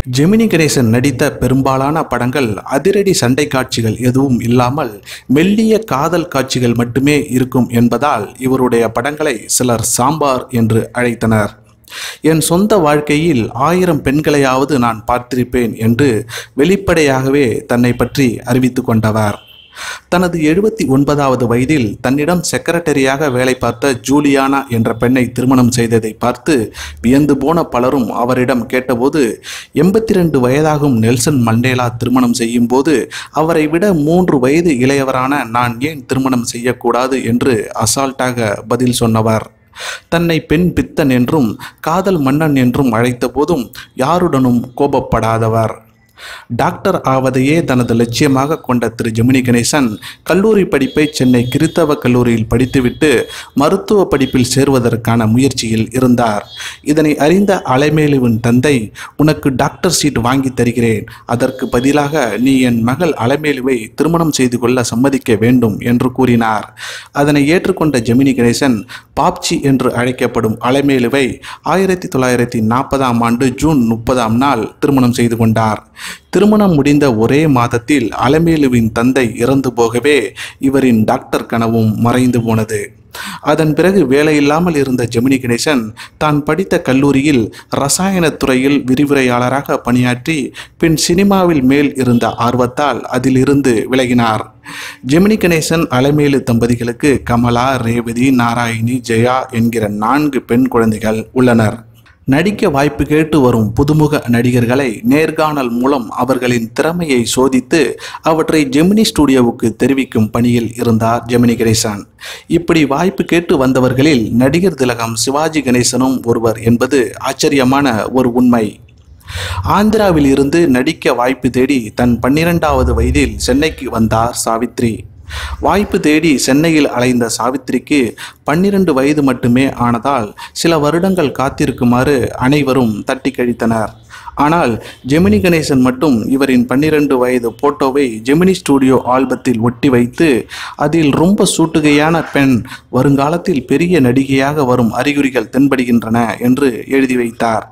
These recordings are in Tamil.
ஜெமினி கணேசன் நடித்த பெரும்பாலான படங்கள் அதிரடி சண்டை காட்சிகள் எதுவும் இல்லாமல் மெல்லிய காதல் காட்சிகள் மட்டுமே இருக்கும் என்பதால் இவருடைய படங்களை சிலர் சாம்பார் என்று அழைத்தனர் என் சொந்த வாழ்க்கையில் ஆயிரம் பெண்களையாவது நான் பார்த்திருப்பேன் என்று வெளிப்படையாகவே தன்னை பற்றி அறிவித்து கொண்டவர் தனது எழுபத்தி ஒன்பதாவது வயதில் தன்னிடம் செக்ரட்டரியாக வேலை பார்த்த ஜூலியானா என்ற பெண்ணை திருமணம் செய்ததை பார்த்து வியந்து போன பலரும் அவரிடம் கேட்டபோது எண்பத்தி ரெண்டு வயதாகும் நெல்சன் மண்டேலா திருமணம் செய்யும் போது அவரை விட மூன்று வயது இளையவரான நான் ஏன் திருமணம் செய்யக்கூடாது என்று அசால்ட்டாக பதில் சொன்னவர் தன்னை பெண் பித்தன் என்றும் காதல் மன்னன் என்றும் அழைத்த போதும் யாருடனும் கோபப்படாதவர் டாக்டர் ஆவதையே தனது லட்சியமாக கொண்ட திரு ஜெமினி கணேசன் கல்லூரி படிப்பை சென்னை கிறித்தவ கல்லூரியில் படித்துவிட்டு மருத்துவ படிப்பில் சேர்வதற்கான முயற்சியில் இருந்தார் இதனை அறிந்த அலைமேலுவின் தந்தை உனக்கு டாக்டர் சீட் வாங்கி தருகிறேன் அதற்கு பதிலாக நீ என் மகள் அலைமேலுவை திருமணம் செய்து கொள்ள சம்மதிக்க வேண்டும் என்று கூறினார் அதனை ஏற்றுக்கொண்ட ஜெமினி கணேசன் பாப்ச்சி என்று அழைக்கப்படும் அலைமேலுவை ஆயிரத்தி தொள்ளாயிரத்தி நாற்பதாம் ஆண்டு ஜூன் முப்பதாம் நாள் திருமணம் செய்து கொண்டார் திருமணம் முடிந்த ஒரே மாதத்தில் அலமேலுவின் தந்தை இறந்து போகவே இவரின் டாக்டர் கனவும் மறைந்து போனது அதன் பிறகு வேலையில்லாமல் இருந்த ஜெமினி கணேசன் தான் படித்த கல்லூரியில் ரசாயனத் துறையில் விரிவுரையாளராக பணியாற்றி பின் சினிமாவில் மேல் இருந்த ஆர்வத்தால் அதிலிருந்து விலகினார் ஜெமினி கணேசன் அலமேலு தம்பதிகளுக்கு கமலா ரேவதி நாராயணி ஜெயா என்கிற நான்கு பெண் குழந்தைகள் உள்ளனர் நடிக்க வாய்ப்பு கேட்டு வரும் புதுமுக நடிகர்களை நேர்காணல் மூலம் அவர்களின் திறமையை சோதித்து அவற்றை ஜெமினி ஸ்டுடியோவுக்கு தெரிவிக்கும் பணியில் இருந்தார் ஜெமினி கணேசன் இப்படி வாய்ப்பு கேட்டு வந்தவர்களில் நடிகர் திலகம் சிவாஜி கணேசனும் ஒருவர் என்பது ஆச்சரியமான ஒரு உண்மை ஆந்திராவில் இருந்து நடிக்க வாய்ப்பு தேடி தன் பன்னிரெண்டாவது வயதில் சென்னைக்கு வந்தார் சாவித்ரி வாய்ப்பு தேடி சென்னையில் அலைந்த சாவித்திரிக்கு பன்னிரண்டு வயது மட்டுமே ஆனதால் சில வருடங்கள் காத்திருக்குமாறு அனைவரும் தட்டி கழித்தனர் ஆனால் ஜெமினி கணேசன் மட்டும் இவரின் பன்னிரண்டு வயது போட்டோவை ஜெமினி ஸ்டுடியோ ஆல்பத்தில் ஒட்டி வைத்து அதில் ரொம்ப சூட்டுகையான பெண் வருங்காலத்தில் பெரிய நடிகையாக வரும் அறிகுறிகள் தென்படுகின்றன என்று எழுதி வைத்தார்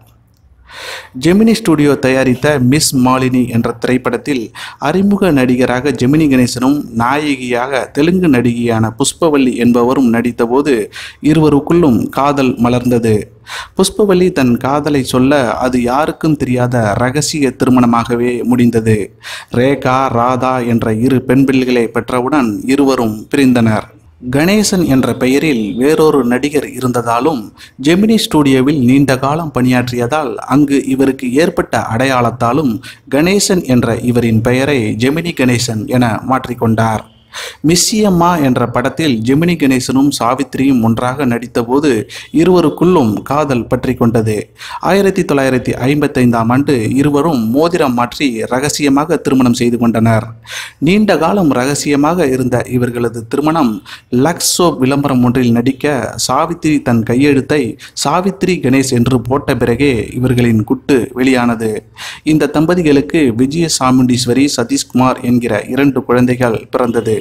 ஜெமினி ஸ்டுடியோ தயாரித்த மிஸ் மாலினி என்ற திரைப்படத்தில் அறிமுக நடிகராக ஜெமினி கணேசனும் நாயகியாக தெலுங்கு நடிகையான புஷ்பவல்லி என்பவரும் நடித்தபோது இருவருக்குள்ளும் காதல் மலர்ந்தது புஷ்பவல்லி தன் காதலை சொல்ல அது யாருக்கும் தெரியாத ரகசிய திருமணமாகவே முடிந்தது ரேகா ராதா என்ற இரு பெண் பிள்ளைகளை பெற்றவுடன் இருவரும் பிரிந்தனர் கணேசன் என்ற பெயரில் வேறொரு நடிகர் இருந்ததாலும் ஜெமினி ஸ்டுடியோவில் நீண்ட காலம் பணியாற்றியதால் அங்கு இவருக்கு ஏற்பட்ட அடையாளத்தாலும் கணேசன் என்ற இவரின் பெயரை ஜெமினி கணேசன் என மாற்றிக்கொண்டார் மிஸ்ஸியம்மா என்ற படத்தில் ஜெமினி கணேசனும் சாவித்திரியும் ஒன்றாக நடித்தபோது இருவருக்குள்ளும் காதல் பற்றி கொண்டது ஆயிரத்தி தொள்ளாயிரத்தி ஐம்பத்தைந்தாம் ஆண்டு இருவரும் மோதிரம் மாற்றி ரகசியமாக திருமணம் செய்து கொண்டனர் நீண்ட காலம் ரகசியமாக இருந்த இவர்களது திருமணம் லக்ஸ் சோப் விளம்பரம் ஒன்றில் நடிக்க சாவித்திரி தன் கையெழுத்தை சாவித்ரி கணேஷ் என்று போட்ட பிறகே இவர்களின் குட்டு வெளியானது இந்த தம்பதிகளுக்கு விஜய சாமுண்டீஸ்வரி சதீஷ்குமார் என்கிற இரண்டு குழந்தைகள் பிறந்தது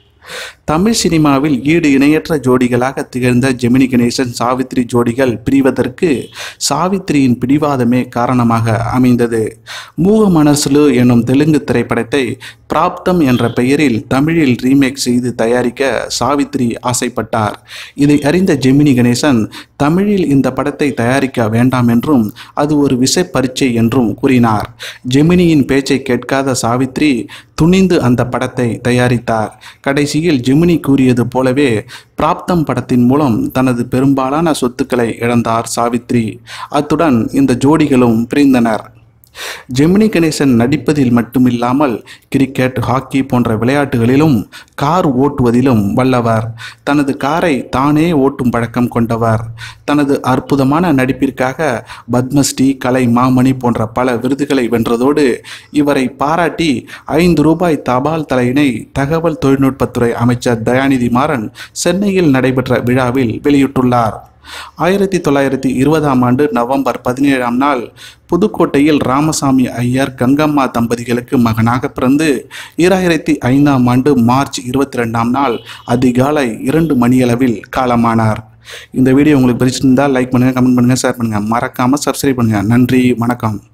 தமிழ் சினிமாவில் ஈடு இணையற்ற ஜோடிகளாக திகழ்ந்த ஜெமினி கணேசன் சாவித்ரி ஜோடிகள் பிரிவதற்கு சாவித்ரியின் பிடிவாதமே காரணமாக அமைந்தது மூக மனசுலு எனும் தெலுங்கு திரைப்படத்தை பிராப்தம் என்ற பெயரில் தமிழில் ரீமேக் செய்து தயாரிக்க சாவித்ரி ஆசைப்பட்டார் இதை அறிந்த ஜெமினி கணேசன் தமிழில் இந்த படத்தை தயாரிக்க வேண்டாம் என்றும் அது ஒரு விசை பரீட்சை என்றும் கூறினார் ஜெமினியின் பேச்சை கேட்காத சாவித்ரி துணிந்து அந்த படத்தை தயாரித்தார் கடைசியில் ஜெமினி கூறியது போலவே பிராப்தம் படத்தின் மூலம் தனது பெரும்பாலான சொத்துக்களை இழந்தார் சாவித்ரி அத்துடன் இந்த ஜோடிகளும் பிரிந்தனர் ஜெமினி கணேசன் நடிப்பதில் மட்டுமில்லாமல் கிரிக்கெட் ஹாக்கி போன்ற விளையாட்டுகளிலும் கார் ஓட்டுவதிலும் வல்லவர் தனது காரை தானே ஓட்டும் பழக்கம் கொண்டவர் தனது அற்புதமான நடிப்பிற்காக பத்மஸ்ரீ கலை மாமணி போன்ற பல விருதுகளை வென்றதோடு இவரை பாராட்டி ஐந்து ரூபாய் தபால் தலையினை தகவல் தொழில்நுட்பத்துறை அமைச்சர் தயாநிதி மாறன் சென்னையில் நடைபெற்ற விழாவில் வெளியிட்டுள்ளார் ஆயிரத்தி தொள்ளாயிரத்தி இருபதாம் ஆண்டு நவம்பர் பதினேழாம் நாள் புதுக்கோட்டையில் ராமசாமி ஐயர் கங்கம்மா தம்பதிகளுக்கு மகனாக பிறந்து ஈராயிரத்தி ஐந்தாம் ஆண்டு மார்ச் இருபத்தி ரெண்டாம் நாள் அதிகாலை இரண்டு மணியளவில் காலமானார் இந்த வீடியோ உங்களுக்கு பிடிச்சிருந்தால் லைக் பண்ணுங்கள் கமெண்ட் பண்ணுங்கள் ஷேர் பண்ணுங்கள் மறக்காமல் சப்ஸ்கிரைப் பண்ணுங்கள் நன்றி வணக்கம்